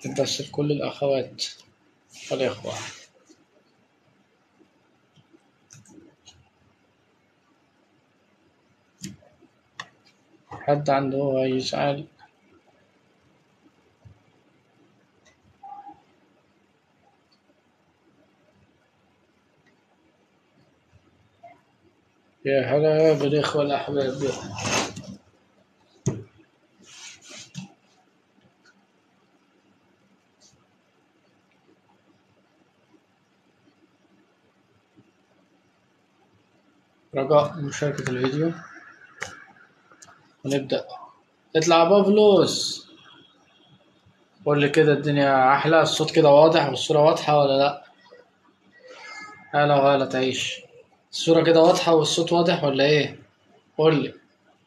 بس لكل الأخوات والإخوة حد عنده أي سؤال يا هلا بالإخوة الأحباب رجاء مشاركة الفيديو ونبدأ اطلع بافلوس قول لي كده الدنيا أحلى الصوت كده واضح والصورة واضحة ولا لأ هلا وغلا تعيش الصورة كده واضحة والصوت واضح ولا إيه قول لي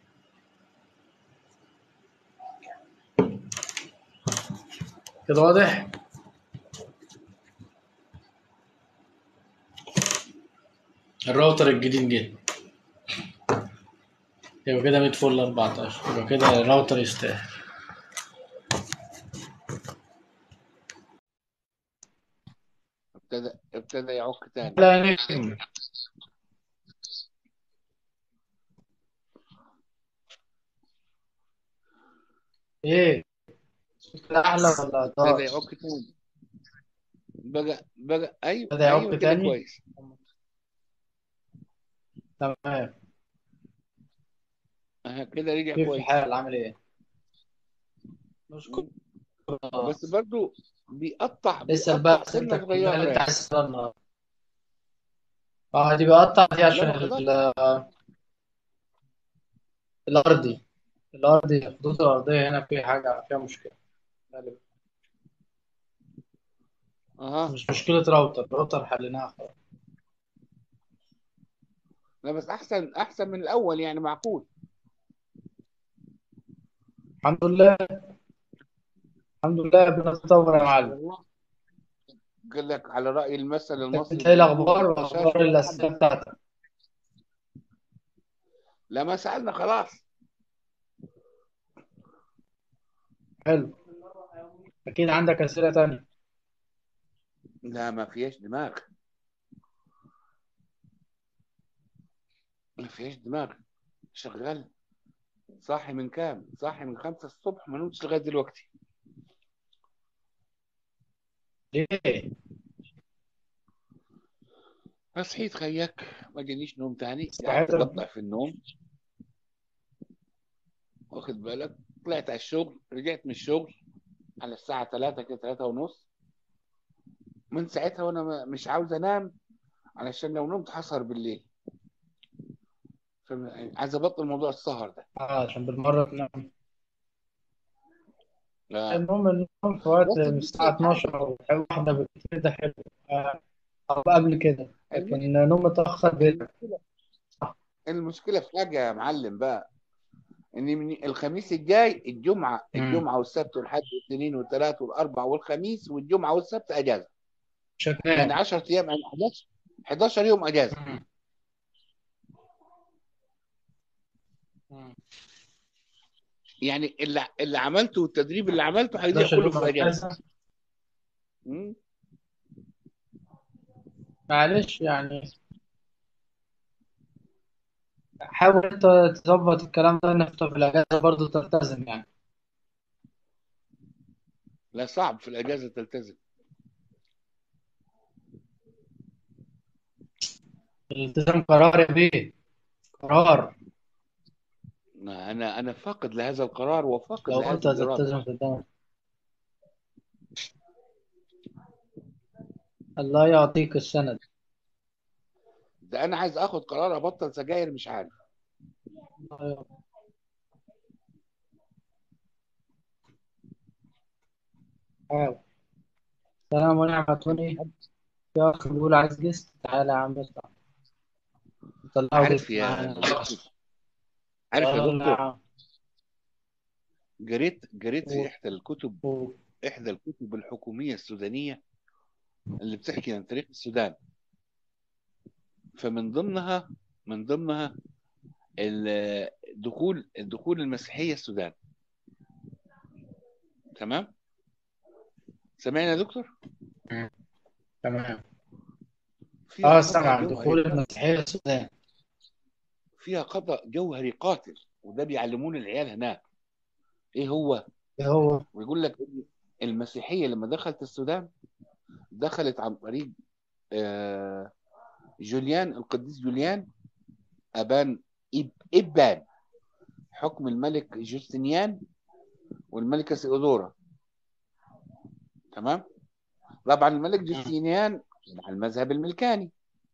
كده واضح الراوتر الجديد جه يبقى كده 100 فل 14 يبقى كده الراوتر يستاهل ابتدى ابتدى يعك تاني لا نجم ايه صوت كده احلى ولا ابتدى ضاع يعك تاني بقى بقى ايوه ابتدى يعك ايوه كده تاني كويس تمام اه كده رجع كيف كويس الحال عامل ايه نشكر مم. الله بس برضو بيقطع اسأل بيقطع بقى سنة اسئلتك كلها صغيرة اللي انت يعني عايز تسألها النهارده اه دي بقطع دي لا عشان ما خلاص ال- الارضي الارضي الخطوط الارضيه هنا في حاجه فيها مشكله غالبا. اها مش مشكله راوتر راوتر حليناها خلاص لا بس احسن احسن من الاول يعني معقول الحمد لله الحمد لله بنتطور يا معلم والله قال لك على رأي المثل المصري انت ايه بيقول الاخبار ما شاش واخبار ولا الاسئله حد بتاعتك لا ما سألنا خلاص حلو اكيد عندك اسئله تانية لا ما فيهاش دماغ ما فيهاش دماغ شغال صاحي من كام صاحي من خمسة الصبح ما نمتش لغاية دلوقتي ليه صحيت خياك ما جانيش نوم تاني قعدت استعدت اقطع في النوم واخد بالك طلعت على الشغل رجعت من الشغل على الساعة 3 كده 3 ونص من ساعتها وانا ما- مش عاوز انام علشان لو نمت هسهر بالليل فم- عايز ابطل موضوع السهر ده اه عشان بالمره تنام لا النوم النوم في وقت بس من بص الساعه يا حاجة 12 او واحده بالكتير ده حلو آه، او قبل كده المشكلة لكن نوم متاخر بيتعب المشكلة صح المشكلة في حاجة يا معلم بقى ان من الخميس الجاي الجمعة امم الجمعة والسبت والحد والاثنين والثلاث والاربع والخميس والجمعة والسبت اجازة مش يعني هتنام 10 ايام يعني 11 11 يوم اجازة مم. مم. يعني اللي اللي عملته والتدريب اللي عملته هيضيع 11 كله يوم في اجازة اجازه مم. معلش يعني حاول انت تظبط الكلام ده انك في الاجازه برضه تلتزم يعني لا صعب في الاجازة تلتزم الالتزام قرار يا بيه قرار انا انا فاقد لهذا القرار وفاقد لو لهذه انت الإرادة هتلتزم في الدنيا الله يعطيك السند ده انا عايز اخد قرار ابطل سجاير مش عارف الله يعطيك. حاول سلام ونعمة توني في أخ بيقول عايز جست تعالى يا عم اسمع طلعه عارف ضيف يا معانا دكتور عارف يا طلع دكتور قريت قريت في و... احدى الكتب و... احدى الكتب الحكوميه السودانيه اللي بتحكي عن تاريخ السودان فمن ضمنها من ضمنها ال- دخول دخول المسيحيه السودان تمام سامعني يا دكتور تمام فيها اه خطأ سمع جوهري دخول المسيحية السودان فيها خطأ جوهري قاتل وده بيعلمون العيال هناك ايه هو ايه هو ويقول لك إن المسيحية لما دخلت السودان دخلت عن طريق آه، جوليان القديس جوليان أبان إب- إبان حكم الملك جوستنيان والملكة سيودورا تمام طبعا الملك جوستنيان كان على المذهب الملكاني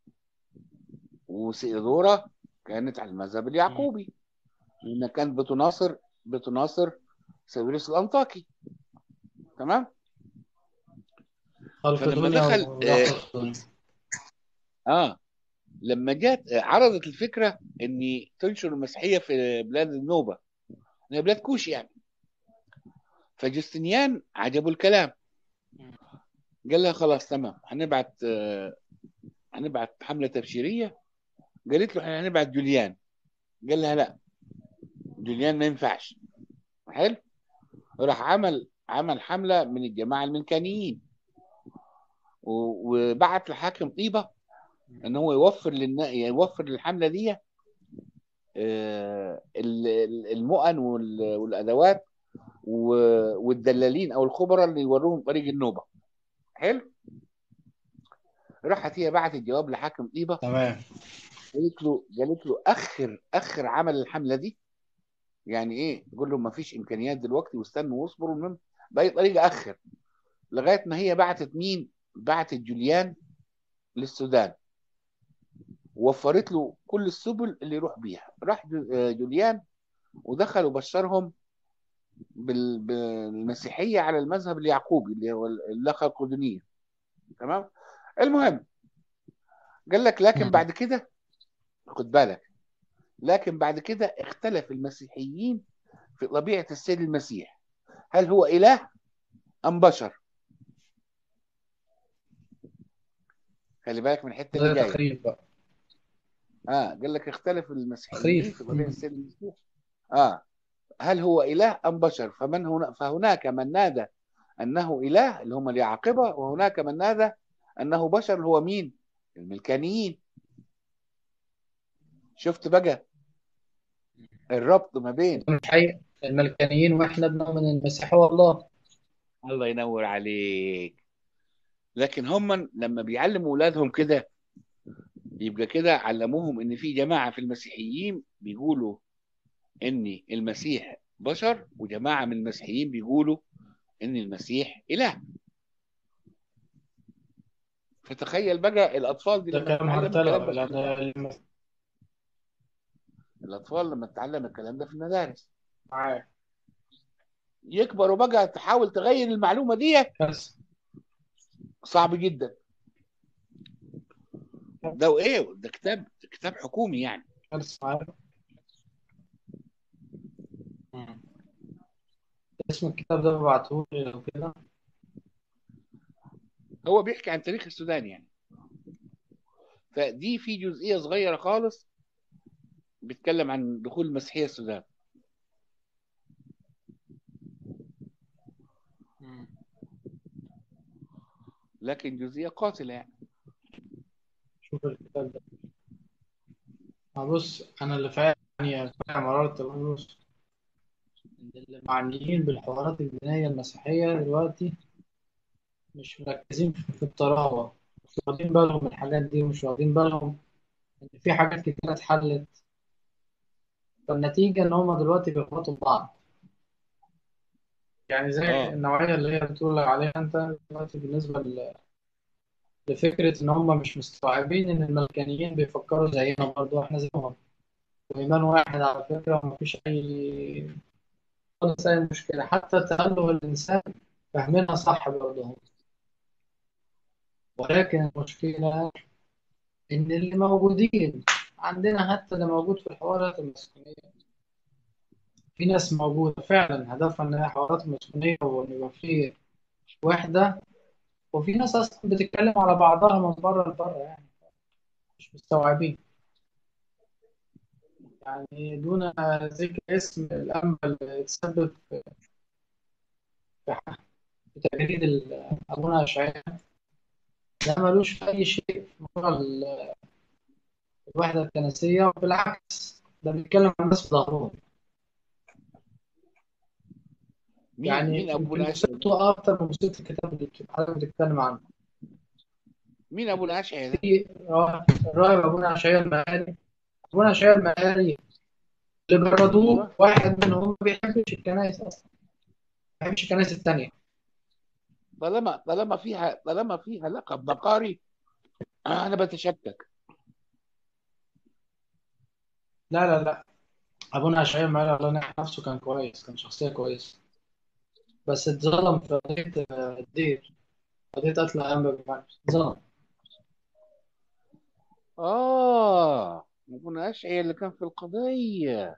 وسيودورا كانت على المذهب اليعقوبي لأنها كانت بتناصر بتناصر ساويرس الأنطاكي تمام خلق فلما دنيا دخل وآخر دنيا اه لما جت عرضت الفكره ان تنشر المسيحيه في بلاد النوبه هي بلاد كوش يعني فجستنيان عجبه الكلام قال لها خلاص تمام هنبعت آه، هنبعت حمله تبشيريه قالت له احنا هنبعت جوليان قال لها لا جوليان ما ينفعش حلو راح عمل عمل حمله من الجماعه الملكانيين و- وبعت لحاكم طيبه ان هو يوفر للنا... يوفر للحمله دي آه، ال- ال- المؤن وال- والادوات و- والدلالين او الخبراء اللي يوروهم طريق النوبه حلو راحت هي بعتت جواب لحاكم طيبه تمام قالت له قالت له اخر اخر عمل الحمله دي يعني ايه يقول له ما فيش امكانيات دلوقتي واستنوا واصبروا المهم باي طريقه اخر لغايه ما هي بعتت مين بعتت جوليان للسودان وفرت له كل السبل اللي يروح بيها راح جو- آه، جوليان ودخل وبشرهم بال- بالمسيحيه على المذهب اليعقوبي اللي هو اللقب القدنيه تمام المهم قال لك لكن مم. بعد كده خد بالك لكن بعد كده اختلف المسيحيين في طبيعه السيد المسيح هل هو اله ام بشر خلي بالك من الحته اللي ده جايه تخريب بقى اه قال لك اختلف المسيحيين تخريف في طبيعه مم. السيد المسيح اه هل هو اله ام بشر فمن هنا فهناك من نادى انه اله اللي هم اليعاقبه وهناك من نادى انه بشر اللي هو مين الملكانيين شفت بقى الربط ما بين مش حقيقة الملكانيين واحنا بنؤمن ان المسيح هو الله الله ينور عليك لكن هم لما بيعلموا اولادهم كده يبقى كده علموهم ان في جماعه في المسيحيين بيقولوا ان المسيح بشر وجماعه من المسيحيين بيقولوا ان المسيح اله فتخيل بقى الاطفال دي ده لما كلام تتعلم الكلام هرتلة ده في لأن الاطفال لما تتعلم الكلام ده في المدارس معاك يكبروا بقى تحاول تغير المعلومه دي بس صعب جدا ده وايه ده كتاب ده كتاب حكومي يعني بس معاك مم. اسم الكتاب ده ببعتهولي لو كده هو بيحكي عن تاريخ السودان يعني فدي في جزئيه صغيره خالص بيتكلم عن دخول المسيحيه السودان مم. لكن جزئيه قاتله يعني شوف الكتاب ده آه بص أنا اللي فاهم يعني فاهم مرارة الأنوس إن اللي معنيين بالحوارات الدينية المسيحية دلوقتي مش مركزين في الطراوة مش واخدين بالهم من الحاجات دي ومش واخدين بالهم إن في حاجات كتيرة اتحلت فالنتيجة إن هما دلوقتي بيخبطوا في بعض يعني زي اه النوعية اللي هي بتقول عليها أنت دلوقتي بالنسبة ل- لفكرة إن هما مش مستوعبين إن الملكانيين بيفكروا زينا برضه إحنا زيهم وإيمان واحد على فكرة ومفيش أي خالص أي مشكلة حتى تأله الإنسان فاهمينها صح برضه هم. ولكن المشكلة إن اللي موجودين عندنا حتى اللي موجود في الحوارات المسكونية في ناس موجودة فعلا هدفها إن هي حوارات مسكونية وإن يبقى في وحدة وفي ناس أصلا بتتكلم على بعضها من بره لبره يعني مش مستوعبين يعني دون ذكر اسم الأنبا اللي تسبب في في في تجريد ال- أبونا أشعياء ده ملوش في أي شيء في موضوع ال- الوحدة الكنسية بالعكس ده بيتكلم عن الناس في ظهرهم مين يعني مين ابو يمكن الاشعياء ده؟ مصيبته أكتر من مصيبة الكتاب اللي بت- حضرتك بتتكلم عنه مين ابو الاشعياء ده؟ في راهب الراهب أبونا أشعياء المهاري أبونا أشعياء المهاري اللي جردوه ايوه واحد منهم ما بيحبش الكنائس أصلا ما بيحبش الكنائس التانية طالما طالما فيها طالما فيها لقب بقاري انا بتشكك لا لا لا أبونا أشعياء المهاري الله ينعم نفسه كان كويس كان شخصية كويسة بس اتظلم في قضية آه، الدير قضية قتل أنبا بمعنى اتظلم اه ابو الاشعياء اللي كان في القضيه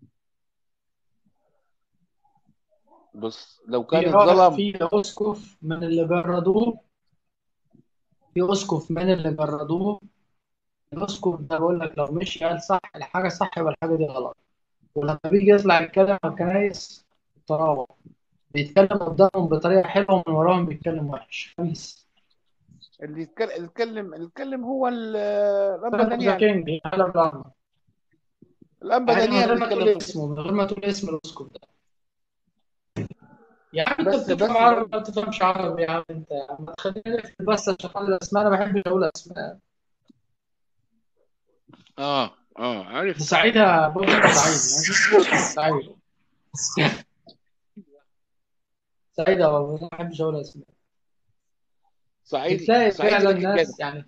بص لو في كان راهب اتظلم في أسقف من اللي جردوه في أسقف من اللي جردوه الأسقف ده بقول لك لو مشي قال صح الحاجة صح يبقى الحاجة دي غلط ولما بيجي يطلع يتكلم عن الكنايس تراوح بيتكلم قدامهم بطريقة حلوة ومن وراهم بيتكلم وحش خميس اللي يتكلم اللي يتكلم اللي يتكلم هو ال- الانبا سان ذا دانيال كينج العالم الأعمى الانبا عادي من دانيال غير ما بيتكلم تقول في اسمه من غير ما تقول اسم الأسقف ده يا عم انت بس بس بتفهم عربي ما بتفهمش عربي يا عم انت يا عم تخليني اقفل بس عشان اقول الاسماء انا ما بحبش اقول اسماء اه اه عارف سعيدة بقول لك سعيد ماشي سعيد سعيدة والله ما بحبش اقول اسماء صعيدي بتلاقي صعيدي فعلا لكن جدع ناس يعني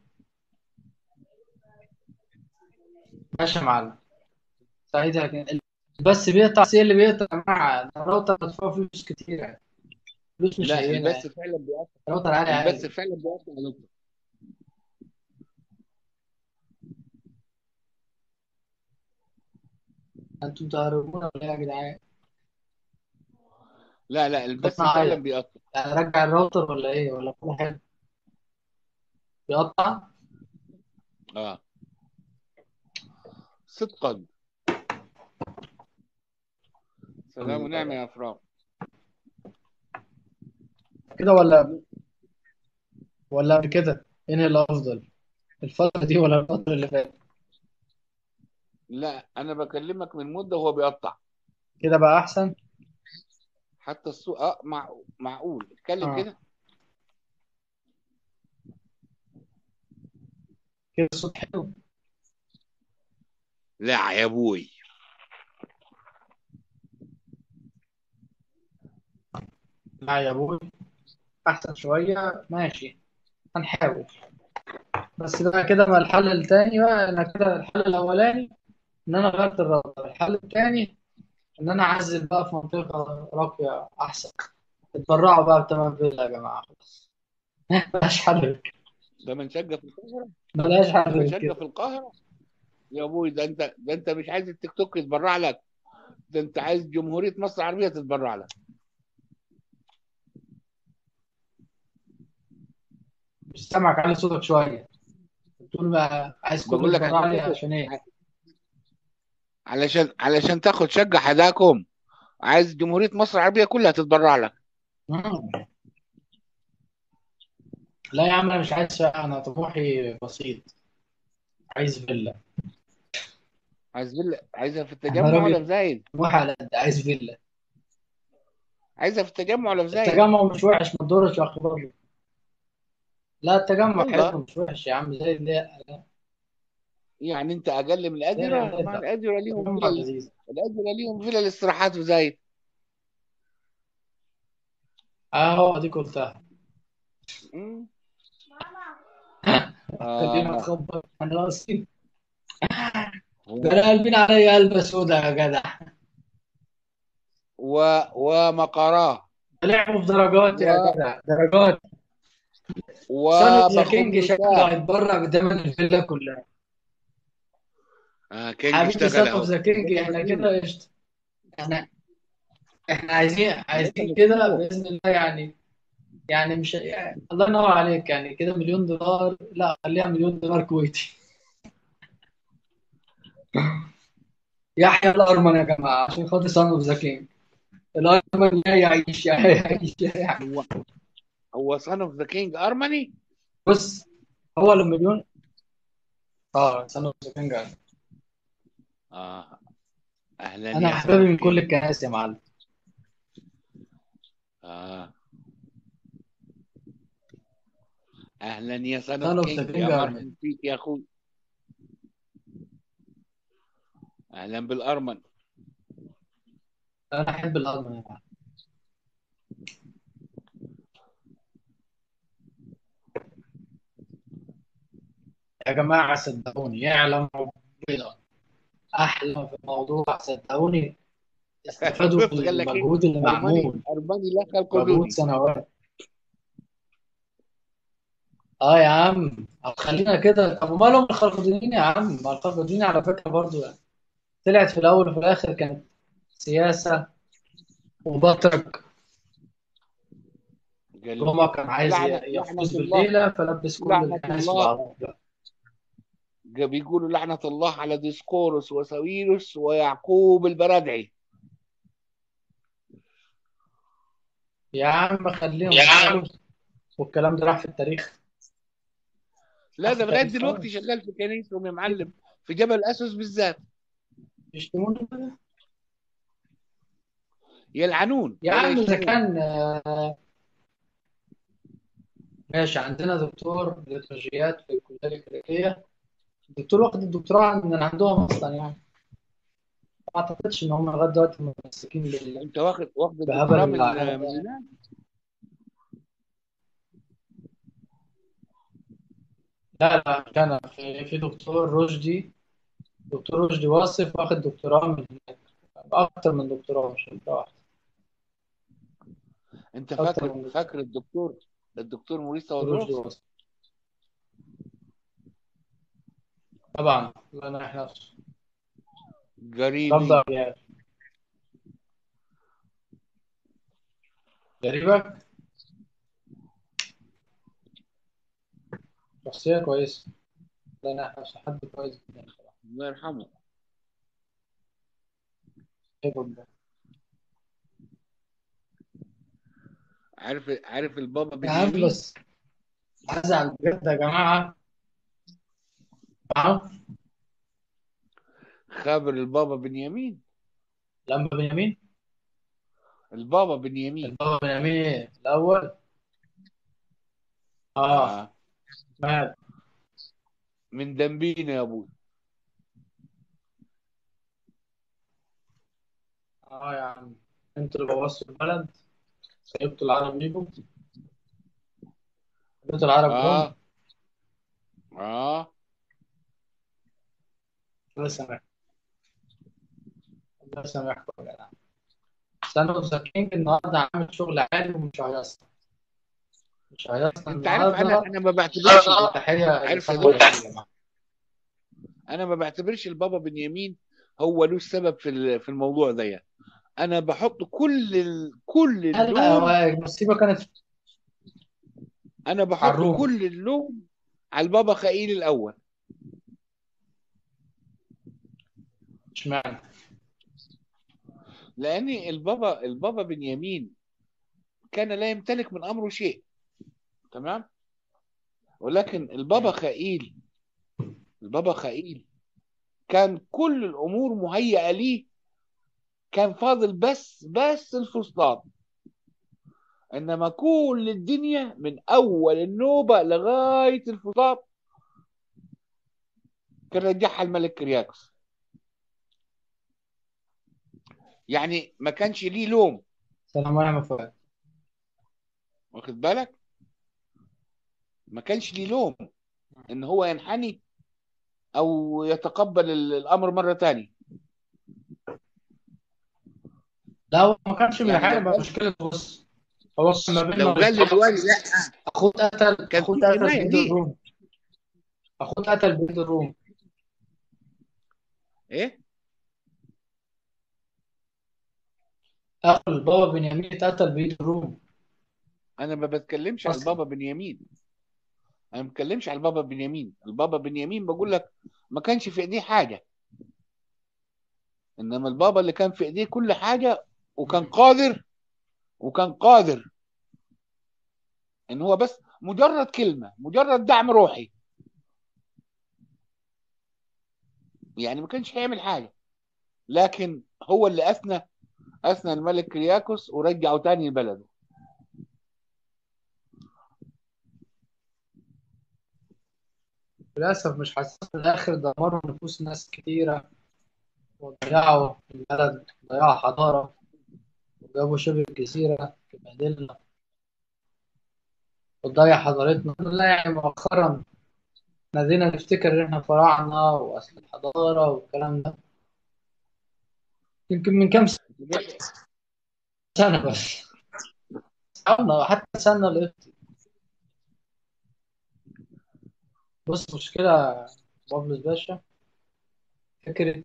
ماشي يا معلم سعيدة لكن بس بيقطع سي اللي بيقطع مع الراوتر مدفوع فلوس كتير يعني فلوس مش لا هينة البث يعني فعلا بيقطع الراوتر عالي البث عالي فعلا بيقطع يا دكتور انتوا بتهربونا ولا ايه يا جدعان؟ لا لا البث صوتنا فعلا عالي بيقطع يعني ارجع الراوتر ولا ايه ولا كل حاجة بيقطع اه صدقا سلام ونعمة يا افراد كده ولا ولا قبل كده انهي الافضل الفترة دي ولا الفترة اللي فاتت لا انا بكلمك من مدة وهو بيقطع كده بقى احسن حتى الصوت اه مع... معقول اتكلم اه كده كده الصوت حلو لا يا ابوي لا يا ابوي احسن شوية ماشي هنحاول بس بقى كده بقى الحل التاني بقى انا كده الحل الاولاني ان انا غيرت الراوتر الحل التاني ان انا اعزل بقى في منطقة راقية احسن اتبرعوا بقى بتمن فيلا يا جماعة خلاص ملهاش حل غير كده. ده منشجة في القاهرة ملهاش حل ده غير منشجة كده في القاهرة يا ابوي ده انت ده انت مش عايز التيك توك يتبرع لك ده انت عايز جمهورية مصر العربية تتبرع لك مش سامعك على صوتك شوية بتقول بقى عايز كله بقول لك يتبرع عشان لي تاخد عشان ايه علشان علشان تاخد شقة حداكم عايز جمهورية مصر العربية كلها تتبرع لك مم. لا يا عم انا مش عايز شقة انا طموحي بسيط عايز فيلا عايز فيلا عايزها في انا التجمع ولا راجل في زايد طموحي على قد عايز فيلا عايزها في التجمع ولا في زايد التجمع مش وحش ما تضرش يا اخي برضه لا التجمع الله حلو مش وحش يا عم زي لا لا يعني انت اقل من لا الأديرة لا مع لا الأديرة ليهم التجمع فيلا لذيذ الأديرة ليهم فيلا الاستراحات في زايد اه دي قلتها مم. خلينا آه نخبط انا راسي و... ده انا قلبين عليا قلبة سودا يا جدع و... ومقراه لعبوا في درجات يا و... جدع درجات سان اوف ذا كينج شكله وبخبوزات هيتبرع بثمن الفيلا كلها آه كينج حبيبي اشتغل سان اوف اهو ذا كينج ده احنا مجنون كده قشطة احنا احنا عايزين ده عايزين كده مجنون باذن الله يعني يعني مش يعني الله ينور عليك يعني كده مليون دولار لا خليها مليون دولار كويتي يحيى الارمن يا جماعه عشان خاطر سان اوف ذا كينج الارمن لا يعيش يعيش يعيش هو هو son of the king ارمني بص هو المليون اه سنة كان جاي اه اهلا انا يا son احبابي of من كل king الكنائس يا معلم اه اهلا يا son سنة of king كان يا جاي مرحبا فيك يا اخوي اهلا بالارمن انا احب الارمن يا معلم يا جماعة صدقوني يعلم ربنا احلى في الموضوع صدقوني استفادوا بص قال لك ايه بالمجهود اللي ارمني معمول ارمني لا خلق مجهود دوني سنوات اه يا عم طب خلينا كده طب ومالهم الخلقدونيين يا عم ما الخلقدونيين على فكرة برضو يعني طلعت في الاول وفي الاخر كانت سياسة وبطرك قال روما كان عايز لعنة ي- لعنة يفوز الله بالليلة فلبس كل لعنة الكنائس في الله بعضها لا. بيقولوا لعنة الله على ديسقورس وساويرس ويعقوب البرادعي يا عم خليهم يا عم يشتغلوا والكلام ده راح في التاريخ لا راح في ده لغاية التاريخ دلوقتي خلاص شغال في كنيسهم يا معلم في جبل أسوس بالذات يشتموني بقى. يلعنون يا ولا عم إذا يشتمون كان آه، ماشي عندنا دكتور ليتولوجيات في الكلية الأمريكية الدكتور واخد الدكتوراه من عندهم أصلا يعني ما أعتقدش إن هم لغاية دلوقتي متمسكين بال- انت واخد واخد بهبل الدكتوراه من العالم من ده اليونان لا لا كان في في دكتور رشدي دكتور رشدي واصف واخد دكتوراه من هناك أكتر من دكتوراه مش دكتوراه واحدة انت أكتر فاكر من دكتور فاكر الدكتور الدكتور موريس رشدي تودروس واصف طبعا الله ينح نفسه رفض قريبي أبيات غريبة شخصية كويسة الله ينح نفسه حد كويس جدا بصراحة الله يرحمه حلو جدا عارف عارف البابا يا عم بنيامين بس أزعل بجد يا جماعة معاهم خابر البابا بنيامين لما بنيامين البابا بنيامين البابا بنيامين إيه؟ الأول آه آه. مات من دنبينا يا ابوي آه يا عم أنتوا اللي بوظتوا البلد سيبتوا العرب يجوا سيبتوا العرب جم اه اه الله يسامحكم الله يسامحكم يا جدع سنة وسكينج النهارده عامل شغل عالي ومش هيصنع مش هيصنع انت عارف انا النهارده انا ما بعتبرش تحية عارف لسنة يا وسكينج يا جماعة انا ما بعتبرش البابا بنيامين هو له السبب في ال- في الموضوع ده انا بحط كل ال... كل لا لا هو اللوم المصيبة كانت انا على بحط الروم كل اللوم على البابا خليل الاول اشمعنى لان البابا البابا بنيامين كان لا يمتلك من امره شيء تمام ولكن البابا خليل البابا خليل كان كل الامور مهيئه ليه كان فاضل بس بس الفسطاط انما كل الدنيا من اول النوبه لغايه الفسطاط كان رجعها الملك كرياكس يعني ما كانش ليه لوم سلام ونعم فؤاد واخد بالك ما كانش ليه لوم ان هو ينحني او يتقبل ال- الامر مره تانية لا هو ما كانش يعني لو بيحارب قال مشكلة بص هو كان ما بين لو ما قال بين للوالي لا اخوه اتقتل كان اخوه في اتقتل حمايه بيد ليه الروم اخوه اتقتل بيد الروم ايه اخو البابا بنيامين اتقتل بيد الروم انا ما بتكلمش على اصلا البابا بنيامين انا ما بتكلمش على البابا بنيامين البابا بنيامين بقول لك ما كانش في ايديه حاجه انما البابا اللي كان في ايديه كل حاجه وكان قادر وكان قادر ان هو بس مجرد كلمه مجرد دعم روحي يعني ما كانش هيعمل حاجه لكن هو اللي اثنى اثنى الملك كرياكوس ورجعه تاني لبلده للأسف مش حاسس في الآخر دمروا نفوس ناس كتيرة وضيعوا البلد ضيعوا حضارة وجابوا شبه الجزيرة بهدلنا وتضيع حضارتنا لا يعني مؤخرا نادينا نفتكر إن إحنا فراعنة وأصل الحضارة والكلام ده يمكن من كام سنة بس حاولنا حتى سنة القبطي بص مشكلة بابلس باشا فكرة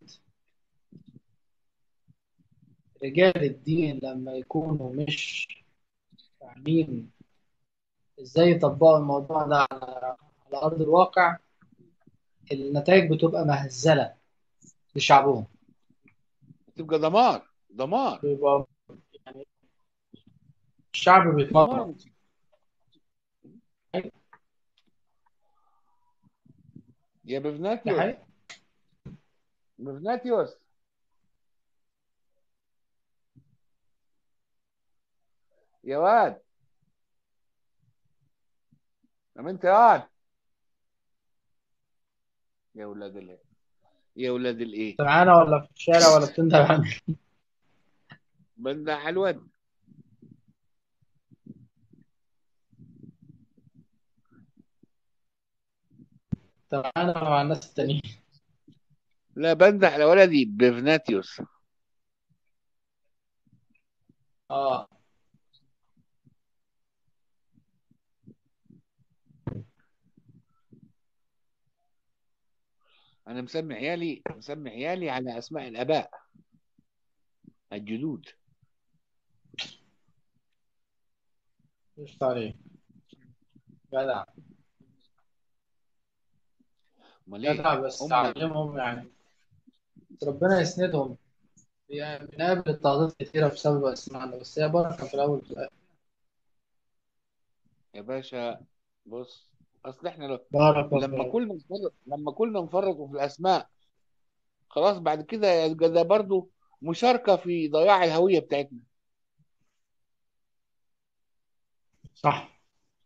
رجال الدين لما يكونوا مش فاهمين ازاي يطبقوا الموضوع ده على على أرض الواقع النتائج بتبقى مهزلة لشعبهم تبقى دمار دمار بيبقى يعني الشعب بيتمرمط دمار يا ده بفناتيوس حقيقي بفناتيوس يا واد طب انت يا واد يا ولاد الايه يا ولاد الايه سمعانا ولا في الشارع ولا بتندب عني بنده على الواد سمعانا مع الناس التانيين لا بنده على ولدي بفناتيوس اه انا مسمي عيالي مسمي عيالي على اسماء الاباء الجدود قشطة عليك جدع امال ايه جدع بس هم تعلمهم يعني ربنا يسندهم يعني بنقابل اضطهادات كتيرة بسبب أسمائنا بس هي بركة في الأول وفي الآخر يا باشا بص اصل احنا لو بارك في لما الأول كلنا نفرق لما كلنا نفرط في الاسماء خلاص بعد كده يبقى ده برضو مشاركة في ضياع الهوية بتاعتنا صح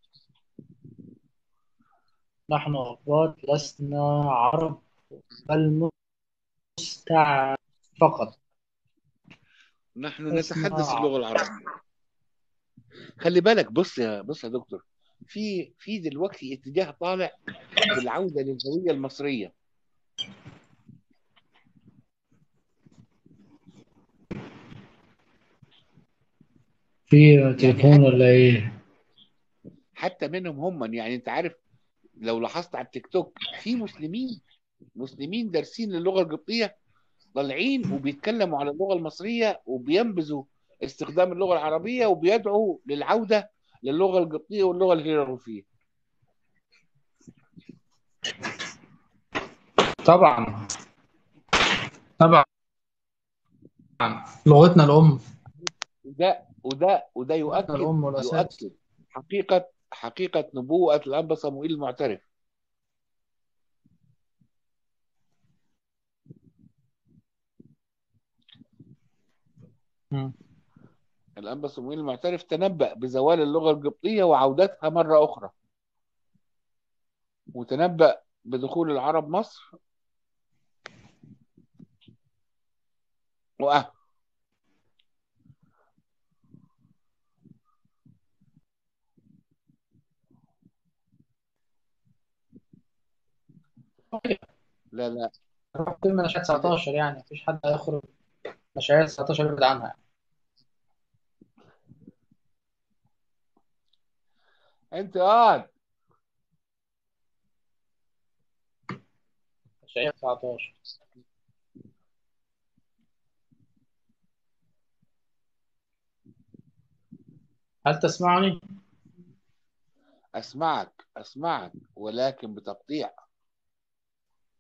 نحن أخبار لسنا عرب بل مستعرب فقط نحن لسنا نتحدث عرب اللغة العربية خلي بالك بص يا بص يا دكتور في في دلوقتي اتجاه طالع بالعودة للهوية المصرية في يعني تليفون حتى ولا إيه؟ حتى منهم هم يعني انت عارف لو لاحظت على التيك توك في مسلمين مسلمين دارسين للغة القبطية طالعين وبيتكلموا على اللغة المصرية وبينبذوا استخدام اللغة العربية وبيدعوا للعودة للغة القبطية واللغة الهيروغليفية طبعا طبعا لغتنا الأم وده وده وده لغتنا يؤكد الأم والأساس يؤكد حقيقة حقيقة نبوءة الأنبا صموئيل المعترف مم. الأنبا صموئيل المعترف تنبأ بزوال اللغة القبطية وعودتها مرة أخرى وتنبأ بدخول العرب مصر وأه لا لا رحت فيلم نشاط 19 يعني مفيش حد هيخرج نشاط 19 يبعد عنها يعني أنت قاعد نشاط 19 هل تسمعني؟ أسمعك أسمعك ولكن بتقطيع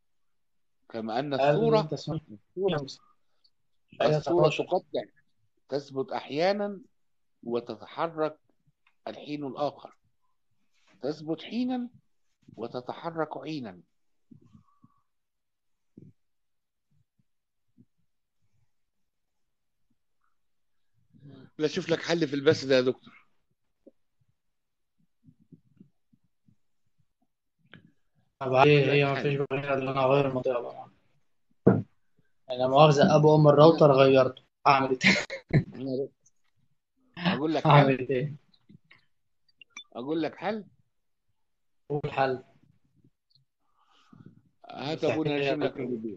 كما أن هل الصورة أنت تسمعني؟ الصورة نشاط الصورة 19 تقطع تثبت أحيانا وتتحرك الحين الآخر تثبت حينا وتتحرك حينا لا اشوف لك حل في البث ده يا دكتور طب هي هي ما فيش غير ان انا اغير المنطقه بقى يعني لا مؤاخذه ابو ام الراوتر غيرته اعمل ايه اقول لك حل اعمل ايه اقول لك حل قول حل هات ابونا يرسم لك البيت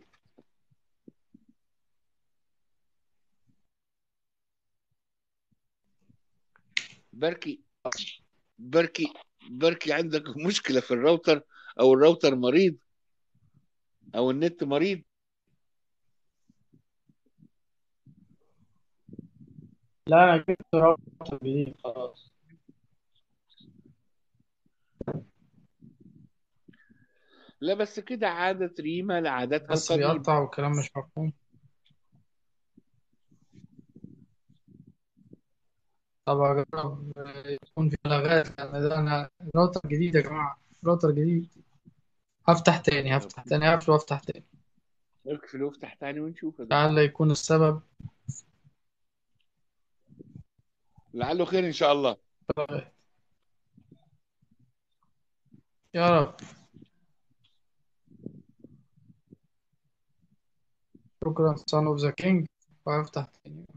بركي بركي بركي عندك مشكلة في الراوتر او الراوتر مريض او النت مريض لا انا جبت راوتر جديد خلاص لا بس كده عادة ريما لعادتها بس القديمة بيقطع والكلام مش مفهوم طب أجرب يكون في لغات يعني ده أنا راوتر جديد يا جماعة راوتر جديد هفتح تاني هفتح تاني هقفل وافتح تاني اقفل وافتح تاني ونشوف لعل يكون السبب لعله خير ان شاء الله لغات يا رب شكرا son of the king وهفتح تاني